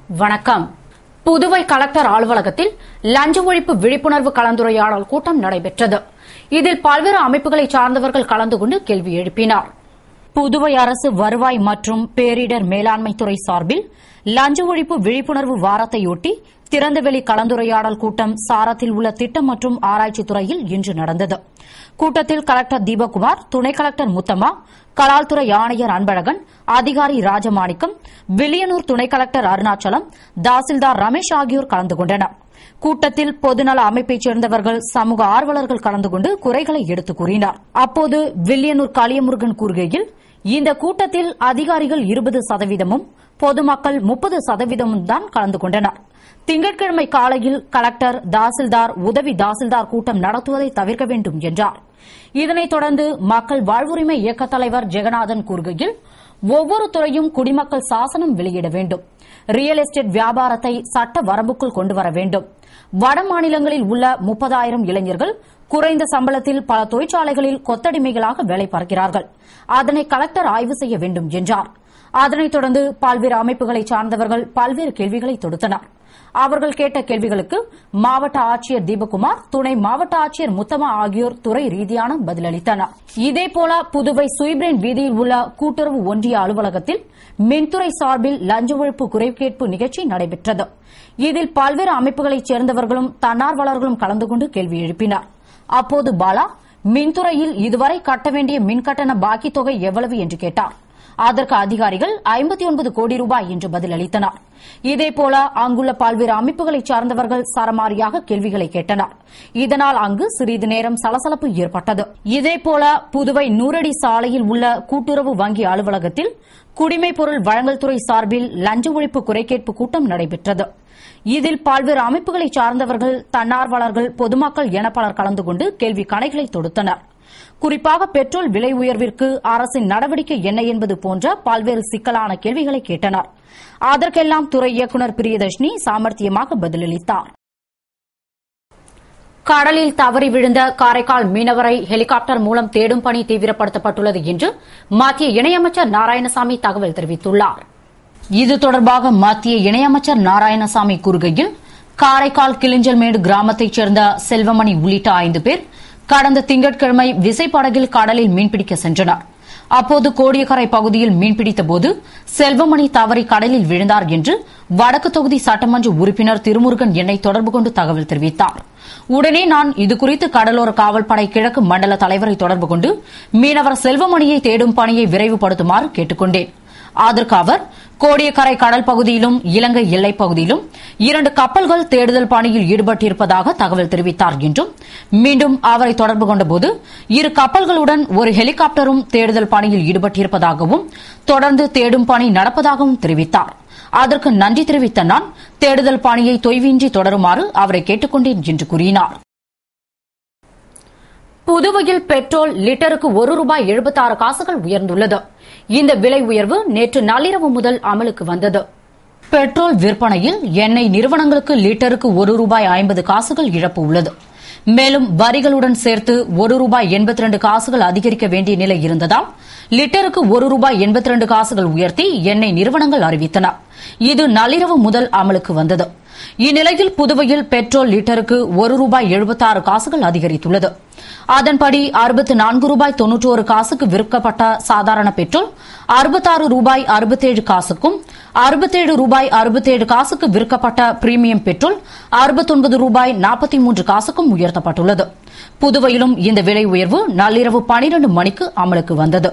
வணக்கம் புதுவை கலெக்டர் அலுவலகத்தில் லஞ்ச ஒழிப்பு விழிப்புணர்வு கலந்துரையாடல் கூட்டம் நடைபெற்றது இதில் பல்வேறு அமைப்புகளை சார்ந்தவர்கள் கலந்து கொண்டு கேள்வி எழுப்பினார் புதுவை அரசு வருவாய் மற்றும் பேரிடர் மேலாண்மை துறை சார்பில் லஞ்ச ஒழிப்பு விழிப்புணர்வு வாரத்தையொட்டி திறந்தவெளி கலந்துரையாடல் கூட்டம் சாரத்தில் உள்ள திட்டம் மற்றும் ஆராய்ச்சித் துறையில் இன்று நடந்தது கூட்டத்தில் கலெக்டர் தீபக்குமார் துணை கலெக்டர் முத்தம்மா கலால்துறை ஆணையர் அன்பழகன் அதிகாரி ராஜமாணிக்கம் வில்லியனூர் துணை கலெக்டர் அருணாச்சலம் தாசில்தார் ரமேஷ் ஆகியோர் கலந்து கொண்டனர் கூட்டத்தில் பொதுநல அமைப்பைச் சேர்ந்தவர்கள் சமூக ஆர்வலர்கள் கலந்து கொண்டு குறைகளை எடுத்துக் கூறினார் அப்போது வில்லியனூர் காளியமுருகன் கூறுகையில் இந்த கூட்டத்தில் அதிகாரிகள் இருபது சதவீதமும் பொதுமக்கள் முப்பது சதவீதமும் தான் கலந்து கொண்டனர் திங்கட்கிழமை காலையில் கலெக்டர் தாசில்தார் உதவி தாசில்தார் கூட்டம் நடத்துவதை தவிர்க்க வேண்டும் என்றார் இதனைத் தொடர்ந்து மக்கள் வாழ்வுரிமை இயக்கத் தலைவர் ஜெகநாதன் கூறுகையில் ஒவ்வொரு துறையும் குடிமக்கள் சாசனம் வெளியிட வேண்டும் ரியல் எஸ்டேட் வியாபாரத்தை சட்ட வரம்புக்குள் கொண்டுவர வேண்டும் வட மாநிலங்களில் உள்ள முப்பதாயிரம் இளைஞர்கள் குறைந்த சம்பளத்தில் பல தொழிற்சாலைகளில் கொத்தடிமைகளாக வேலை பார்க்கிறார்கள் அதனை கலெக்டர் ஆய்வு செய்ய வேண்டும் என்றார் அதனைத் தொடர்ந்து பல்வேறு அமைப்புகளை சார்ந்தவர்கள் பல்வேறு கேள்விகளை தொடுத்தனர் அவர்கள் கேட்ட கேள்விகளுக்கு மாவட்ட ஆட்சியர் தீபக்குமார் துணை மாவட்ட ஆட்சியர் முத்தமா ஆகியோர் துறை ரீதியான பதிலளித்தனர் இதேபோல புதுவை சுய்பிரேன் வீதியில் உள்ள கூட்டுறவு ஒன்றிய அலுவலகத்தில் மின்துறை சார்பில் லஞ்ச ஒழிப்பு குறைகேட்பு நிகழ்ச்சி நடைபெற்றது இதில் பல்வேறு அமைப்புகளைச் சேர்ந்தவர்களும் தன்னார்வலர்களும் கலந்து கொண்டு கேள்வி எழுப்பினர் அப்போது பாலா மின்துறையில் இதுவரை கட்ட வேண்டிய மின்கட்டண பாக்கி தொகை எவ்வளவு என்று கேட்டார் அதற்கு அதிகாரிகள் ஐம்பத்தி ஒன்பது கோடி ரூபாய் என்று பதிலளித்தனர் இதேபோல அங்குள்ள பல்வேறு அமைப்புகளைச் சார்ந்தவர்கள் சரமாரியாக கேள்விகளை கேட்டனர் இதனால் அங்கு சிறிது நேரம் சலசலப்பு ஏற்பட்டது இதேபோல புதுவை நூறடி சாலையில் உள்ள கூட்டுறவு வங்கி அலுவலகத்தில் குடிமைப் பொருள் வழங்கல் துறை சார்பில் லஞ்ச ஒழிப்பு குறைகேட்பு கூட்டம் நடைபெற்றது இதில் பல்வேறு அமைப்புகளைச் சார்ந்தவர்கள் தன்னார்வலர்கள் பொதுமக்கள் என பலர் கலந்து கொண்டு கேள்வி கணைகளை தொடுத்தனர் குறிப்பாக பெட்ரோல் விலை உயர்விற்கு அரசின் நடவடிக்கை என்ன என்பது போன்ற பல்வேறு சிக்கலான கேள்விகளை கேட்டனர் அதற்கெல்லாம் துறை இயக்குநர் பிரியதர்ஷினி சாமர்த்தியமாக பதிலளித்தார் கடலில் தவறி விழுந்த காரைக்கால் மீனவரை ஹெலிகாப்டர் மூலம் தேடும் பணி தீவிரப்படுத்தப்பட்டுள்ளது என்று மத்திய இணையமைச்சர் நாராயணசாமி தகவல் தெரிவித்துள்ளார் இது தொடர்பாக மத்திய இணையமைச்சர் நாராயணசாமி கூறுகையில் காரைக்கால் கிளிஞ்சல்மேடு கிராமத்தைச் சேர்ந்த செல்வமணி உள்ளிட்ட ஐந்து பேர் கடந்த திங்கட்கிழமை விசைப்படகில் கடலில் மீன்பிடிக்க சென்றனர் அப்போது கோடியக்கரை பகுதியில் மீன்பிடித்தபோது செல்வமணி தவறி கடலில் விழுந்தார் என்று வடக்கு தொகுதி சட்டமன்ற உறுப்பினர் திருமுருகன் என்னை தொடர்பு கொண்டு தகவல் தெரிவித்தார் உடனே நான் இதுகுறித்து கடலோர காவல்படை கிழக்கு மண்டல தலைவரை தொடர்பு கொண்டு மீனவர் செல்வமணியை தேடும் பணியை விரைவுபடுத்துமாறு கேட்டுக் கொண்டேன் அதற்கு அவர் கோடியக்கரை கடல் பகுதியிலும் இலங்கை எல்லைப் பகுதியிலும் இரண்டு கப்பல்கள் தேடுதல் பணியில் ஈடுபட்டிருப்பதாக தகவல் தெரிவித்தார் என்றும் மீண்டும் அவரை தொடர்பு கொண்டபோது இரு கப்பல்களுடன் ஒரு ஹெலிகாப்டரும் தேடுதல் பணியில் ஈடுபட்டிருப்பதாகவும் தொடர்ந்து தேடும் பணி நடப்பதாகவும் தெரிவித்தார் அதற்கு நன்றி தெரிவித்த நான் தேடுதல் பணியை தொய்வின்றி தொடருமாறு அவரை கேட்டுக் கொண்டேன் என்று கூறினார் புதுவையில் பெட்ரோல் லிட்டருக்கு ஒரு ரூபாய் எழுபத்தாறு காசுகள் உயர்ந்துள்ளது இந்த விலை உயர்வு நேற்று நள்ளிரவு முதல் அமலுக்கு வந்தது பெட்ரோல் விற்பனையில் எண்ணெய் நிறுவனங்களுக்கு லிட்டருக்கு ஒரு ரூபாய் ஐம்பது காசுகள் இழப்பு உள்ளது மேலும் வரிகளுடன் சேர்த்து ஒரு ரூபாய் எண்பத்தி ரெண்டு காசுகள் அதிகரிக்க வேண்டிய நிலை இருந்ததால் லிட்டருக்கு ஒரு ரூபாய் எண்பத்தி ரெண்டு காசுகள் உயர்த்தி எண்ணெய் நிறுவனங்கள் அறிவித்தன இது நள்ளிரவு முதல் அமலுக்கு வந்தது இந்நிலையில் புதுவையில் பெட்ரோல் லிட்டருக்கு ஒரு ரூபாய் எழுபத்தாறு காசுகள் அதிகரித்துள்ளது அதன்படி அறுபத்து நான்கு ரூபாய் தொன்னூற்றோரு காசுக்கு விற்கப்பட்ட சாதாரண பெட்ரோல் அறுபத்தாறு ரூபாய் அறுபத்தேழு காசுக்கும் அறுபத்தேழு ரூபாய் அறுபத்தேழு காசுக்கு விற்கப்பட்ட பிரீமியம் பெட்ரோல் அறுபத்தொன்பது ரூபாய் நாற்பத்தி மூன்று காசுக்கும் உயர்த்தப்பட்டுள்ளது புதுவையிலும் இந்த விலை உயர்வு நள்ளிரவு பனிரண்டு மணிக்கு அமலுக்கு வந்தது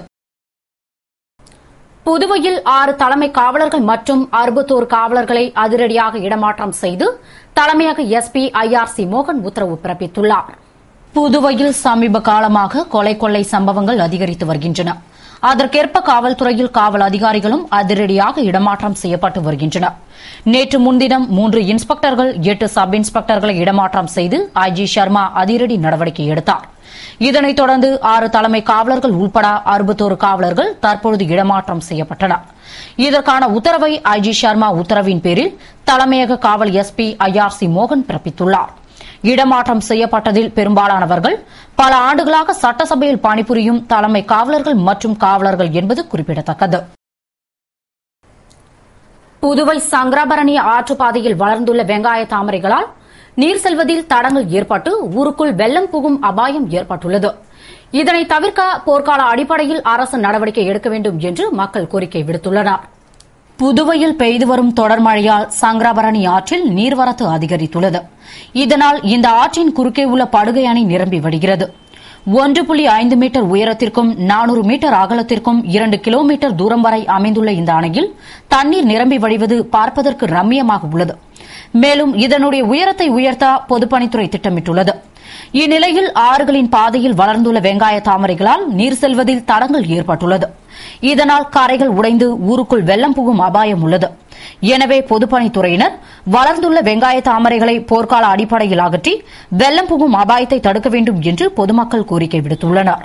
புதுவையில் ஆறு தலைமை காவலர்கள் மற்றும் அறுபத்தோரு காவலர்களை அதிரடியாக இடமாற்றம் செய்து தலைமையக எஸ்பி ஐஆர்சி மோகன் உத்தரவு பிறப்பித்துள்ளார் புதுவையில் சமீப காலமாக கொலை கொள்ளை சம்பவங்கள் அதிகரித்து வருகின்றன அதற்கேற்ப காவல்துறையில் காவல் அதிகாரிகளும் அதிரடியாக இடமாற்றம் செய்யப்பட்டு வருகின்றனர் நேற்று முன்தினம் மூன்று இன்ஸ்பெக்டர்கள் எட்டு சப் இன்ஸ்பெக்டர்களை இடமாற்றம் செய்து ஐஜி சர்மா அதிரடி நடவடிக்கை எடுத்தார் இதனைத் தொடர்ந்து ஆறு தலைமை காவலர்கள் உட்பட அறுபத்தோரு காவலர்கள் தற்பொழுது இடமாற்றம் செய்யப்பட்டனர் இதற்கான உத்தரவை ஐஜி சர்மா உத்தரவின் பேரில் தலைமையக காவல் எஸ்பி ஐஆர்சி மோகன் பிறப்பித்துள்ளார் இடமாற்றம் செய்யப்பட்டதில் பெரும்பாலானவர்கள் பல ஆண்டுகளாக சட்டசபையில் பணிபுரியும் தலைமை காவலர்கள் மற்றும் காவலர்கள் என்பது குறிப்பிடத்தக்கது புதுவை சங்கராபரணி ஆற்றுப்பாதையில் வளர்ந்துள்ள வெங்காய தாமரைகளால் நீர் செல்வதில் தடங்கள் ஏற்பட்டு ஊருக்குள் வெள்ளம் புகும் அபாயம் ஏற்பட்டுள்ளது இதனை தவிர்க்க போர்க்கால அடிப்படையில் அரசு நடவடிக்கை எடுக்க வேண்டும் என்று மக்கள் கோரிக்கை விடுத்துள்ளனர் புதுவையில் பெய்து வரும் தொடர் மழையால் சங்கராபரணி ஆற்றில் நீர்வரத்து அதிகரித்துள்ளது இதனால் இந்த ஆற்றின் குறுக்கே உள்ள படுகை அணை நிரம்பி வருகிறது ஒன்று புள்ளி ஐந்து மீட்டர் உயரத்திற்கும் நானூறு மீட்டர் அகலத்திற்கும் இரண்டு கிலோமீட்டர் தூரம் வரை அமைந்துள்ள இந்த அணையில் தண்ணீர் நிரம்பி வழிவது பார்ப்பதற்கு ரம்மியமாக உள்ளது மேலும் இதனுடைய உயரத்தை உயர்த்த பொதுப்பணித்துறை திட்டமிட்டுள்ளது இந்நிலையில் ஆறுகளின் பாதையில் வளர்ந்துள்ள வெங்காய தாமரைகளால் நீர் செல்வதில் தடங்கள் ஏற்பட்டுள்ளது இதனால் கரைகள் உடைந்து ஊருக்குள் வெள்ளம் புகும் அபாயம் உள்ளது எனவே பொதுப்பணித்துறையினர் வளர்ந்துள்ள வெங்காய தாமரைகளை போர்க்கால அடிப்படையில் அகற்றி வெள்ளம் புகும் அபாயத்தை தடுக்க வேண்டும் என்று பொதுமக்கள் கோரிக்கை விடுத்துள்ளனர்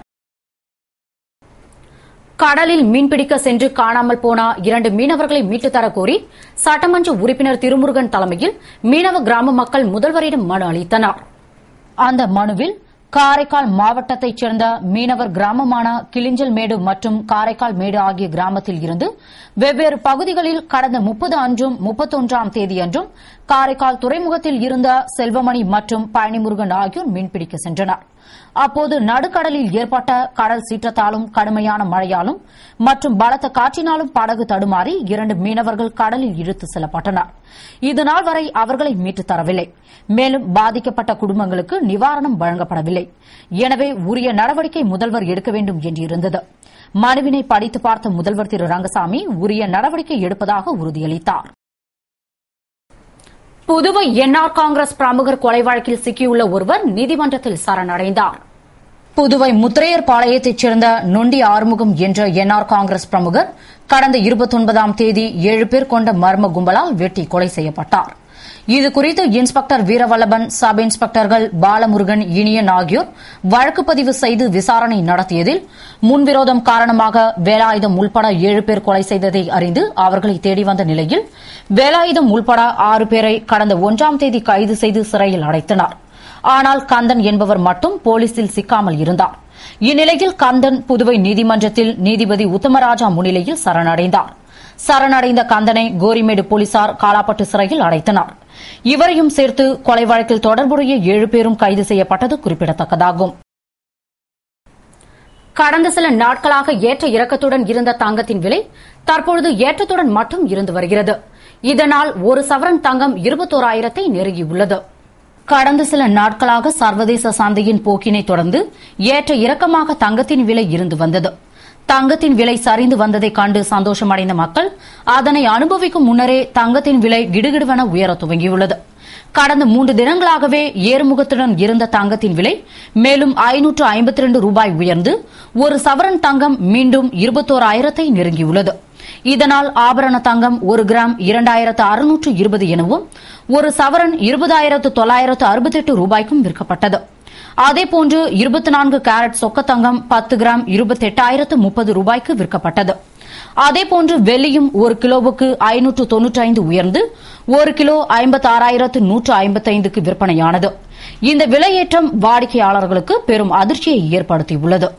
கடலில் மீன்பிடிக்க சென்று காணாமல் போன இரண்டு மீனவர்களை மீட்டுத் தரக் கோரி சட்டமன்ற உறுப்பினர் திருமுருகன் தலைமையில் மீனவ கிராம மக்கள் முதல்வரிடம் மனு அளித்தனர் அந்த மனுவில் காரைக்கால் மாவட்டத்தைச் சேர்ந்த மீனவர் கிராமமான கிளிஞ்சல்மேடு மற்றும் காரைக்கால் மேடு ஆகிய கிராமத்தில் இருந்து வெவ்வேறு பகுதிகளில் கடந்த முப்பது அன்றும் முப்பத்தொன்றாம் தேதியன்றும் காரைக்கால் துறைமுகத்தில் இருந்த செல்வமணி மற்றும் பழனிமுருகன் ஆகியோர் மீன்பிடிக்க சென்றனர் அப்போது நடுக்கடலில் ஏற்பட்ட கடல் சீற்றத்தாலும் கடுமையான மழையாலும் மற்றும் பலத்த காற்றினாலும் படகு தடுமாறி இரண்டு மீனவர்கள் கடலில் இழுத்து செல்லப்பட்டனர் இதுநாள் வரை அவர்களை மீட்டுத் தரவில்லை மேலும் பாதிக்கப்பட்ட குடும்பங்களுக்கு நிவாரணம் வழங்கப்படவில்லை எனவே உரிய நடவடிக்கை முதல்வர் எடுக்க வேண்டும் என்றிருந்தது மனுவினை படித்து பார்த்த முதல்வர் திரு ரங்கசாமி உரிய நடவடிக்கை எடுப்பதாக உறுதியளித்தார் புதுவை என்ஆர் காங்கிரஸ் பிரமுகர் கொலை வழக்கில் சிக்கியுள்ள ஒருவர் நீதிமன்றத்தில் சரணடைந்தார் புதுவை முத்திரையர் பாளையத்தைச் சேர்ந்த நொண்டி ஆறுமுகம் என்ற என்ஆர் காங்கிரஸ் பிரமுகர் கடந்த இருபத்தொன்பதாம் தேதி ஏழு பேர் கொண்ட மர்ம கும்பலால் வெட்டி கொலை செய்யப்பட்டார் இதுகுறித்து இன்ஸ்பெக்டர் வீரவல்லபன் சப் இன்ஸ்பெக்டர்கள் பாலமுருகன் இனியன் ஆகியோர் வழக்கு பதிவு செய்து விசாரணை நடத்தியதில் முன்விரோதம் காரணமாக வேலாயுதம் உள்பட ஏழு பேர் கொலை செய்ததை அறிந்து அவர்களை தேடி வந்த நிலையில் வேலாயுதம் உள்பட ஆறு பேரை கடந்த ஒன்றாம் தேதி கைது செய்து சிறையில் அடைத்தனர் ஆனால் கந்தன் என்பவர் மட்டும் போலீசில் சிக்காமல் இருந்தார் இந்நிலையில் கந்தன் புதுவை நீதிமன்றத்தில் நீதிபதி உத்தமராஜா முன்னிலையில் சரணடைந்தார் சரணடைந்த கந்தனை கோரிமேடு போலீசார் காலாப்பட்டு சிறையில் அடைத்தனர் இவரையும் சேர்த்து கொலை வழக்கில் தொடர்புடைய ஏழு பேரும் கைது செய்யப்பட்டது குறிப்பிடத்தக்கதாகும் கடந்த சில நாட்களாக ஏற்ற இறக்கத்துடன் இருந்த தங்கத்தின் விலை தற்பொழுது ஏற்றத்துடன் மட்டும் இருந்து வருகிறது இதனால் ஒரு சவரன் தங்கம் இருபத்தோராயிரத்தை நெருங்கியுள்ளது கடந்த சில நாட்களாக சர்வதேச சந்தையின் போக்கினை தொடர்ந்து ஏற்ற இறக்கமாக தங்கத்தின் விலை இருந்து வந்தது தங்கத்தின் விலை சரிந்து வந்ததை கண்டு சந்தோஷமடைந்த மக்கள் அதனை அனுபவிக்கும் முன்னரே தங்கத்தின் விலை கிடுகிடுவென உயர துவங்கியுள்ளது கடந்த மூன்று தினங்களாகவே ஏறுமுகத்துடன் இருந்த தங்கத்தின் விலை மேலும் ஐநூற்று ஐம்பத்தி ரெண்டு ரூபாய் உயர்ந்து ஒரு சவரன் தங்கம் மீண்டும் இருபத்தோராயிரத்தை நெருங்கியுள்ளது இதனால் ஆபரண தங்கம் ஒரு கிராம் இரண்டாயிரத்து அறுநூற்று இருபது எனவும் ஒரு சவரன் இருபதாயிரத்து தொள்ளாயிரத்து அறுபத்தெட்டு ரூபாய்க்கும் விற்கப்பட்டது அதேபோன்று இருபத்தி நான்கு கேரட் சொக்க தங்கம் பத்து கிராம் இருபத்தெட்டாயிரத்து முப்பது ரூபாய்க்கு விற்கப்பட்டது அதேபோன்று வெள்ளியும் ஒரு கிலோவுக்கு ஐநூற்று தொன்னூற்றி ஐந்து உயர்ந்து ஒரு கிலோ ஐம்பத்தாறாயிரத்து நூற்று ஐம்பத்தைந்துக்கு விற்பனையானது இந்த விலையேற்றம் வாடிக்கையாளர்களுக்கு பெரும் அதிர்ச்சியை ஏற்படுத்தியுள்ளது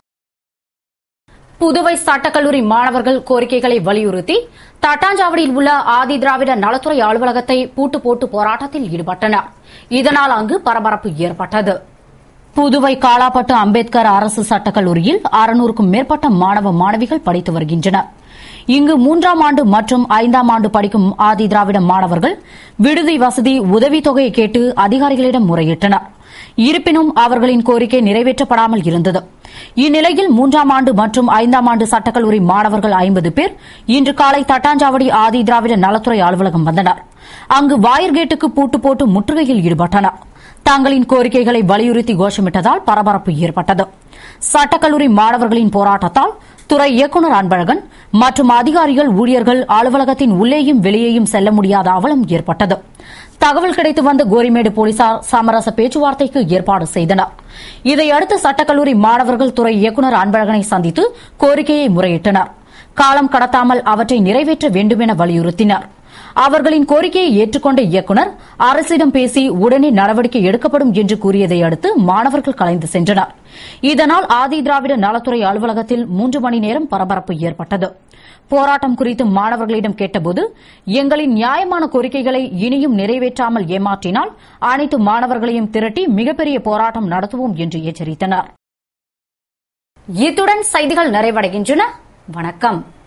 புதுவை சட்டக்கல்லூரி மாணவர்கள் கோரிக்கைகளை வலியுறுத்தி தட்டாஞ்சாவடியில் உள்ள ஆதி திராவிட நலத்துறை அலுவலகத்தை பூட்டு போட்டு போராட்டத்தில் ஈடுபட்டனர் இதனால் அங்கு பரபரப்பு ஏற்பட்டது புதுவை காலாப்பட்டு அம்பேத்கர் அரசு சட்டக்கல்லூரியில் அறுநூறுக்கும் மேற்பட்ட மாணவ மாணவிகள் படித்து வருகின்றனர் இங்கு மூன்றாம் ஆண்டு மற்றும் ஐந்தாம் ஆண்டு படிக்கும் ஆதி திராவிட மாணவர்கள் விடுதி வசதி உதவித்தொகையை கேட்டு அதிகாரிகளிடம் முறையிட்டனர் இருப்பினும் அவர்களின் கோரிக்கை நிறைவேற்றப்படாமல் இருந்தது இந்நிலையில் மூன்றாம் ஆண்டு மற்றும் ஐந்தாம் ஆண்டு சட்டக்கல்லூரி மாணவர்கள் ஐம்பது பேர் இன்று காலை தட்டாஞ்சாவடி ஆதி திராவிட நலத்துறை அலுவலகம் வந்தனர் அங்கு வாயர் கேட்டுக்கு பூட்டு போட்டு முற்றுகையில் ஈடுபட்டனர் தங்களின் கோரிக்கைகளை வலியுறுத்தி கோஷமிட்டதால் பரபரப்பு ஏற்பட்டது சட்டக்கல்லூரி மாணவர்களின் போராட்டத்தால் துறை இயக்குநர் அன்பழகன் மற்றும் அதிகாரிகள் ஊழியர்கள் அலுவலகத்தின் உள்ளேயும் வெளியேயும் செல்ல முடியாத அவலம் ஏற்பட்டது தகவல் கிடைத்து வந்த கோரிமேடு போலீசார் சமரச பேச்சுவார்த்தைக்கு ஏற்பாடு செய்தனர் இதையடுத்து சட்டக்கல்லூரி மாணவர்கள் துறை இயக்குநர் அன்பழகனை சந்தித்து கோரிக்கையை முறையிட்டனர் காலம் கடத்தாமல் அவற்றை நிறைவேற்ற வேண்டுமென வலியுறுத்தினர் அவர்களின் கோரிக்கையை ஏற்றுக்கொண்ட இயக்குநர் அரசிடம் பேசி உடனே நடவடிக்கை எடுக்கப்படும் என்று கூறியதை அடுத்து மாணவர்கள் கலைந்து சென்றனர் இதனால் ஆதி திராவிட நலத்துறை அலுவலகத்தில் மூன்று மணி நேரம் பரபரப்பு ஏற்பட்டது போராட்டம் குறித்து மாணவர்களிடம் கேட்டபோது எங்களின் நியாயமான கோரிக்கைகளை இனியும் நிறைவேற்றாமல் ஏமாற்றினால் அனைத்து மாணவர்களையும் திரட்டி மிகப்பெரிய போராட்டம் நடத்துவோம் என்று எச்சரித்தனர் இத்துடன் செய்திகள் நிறைவடைகின்றன வணக்கம்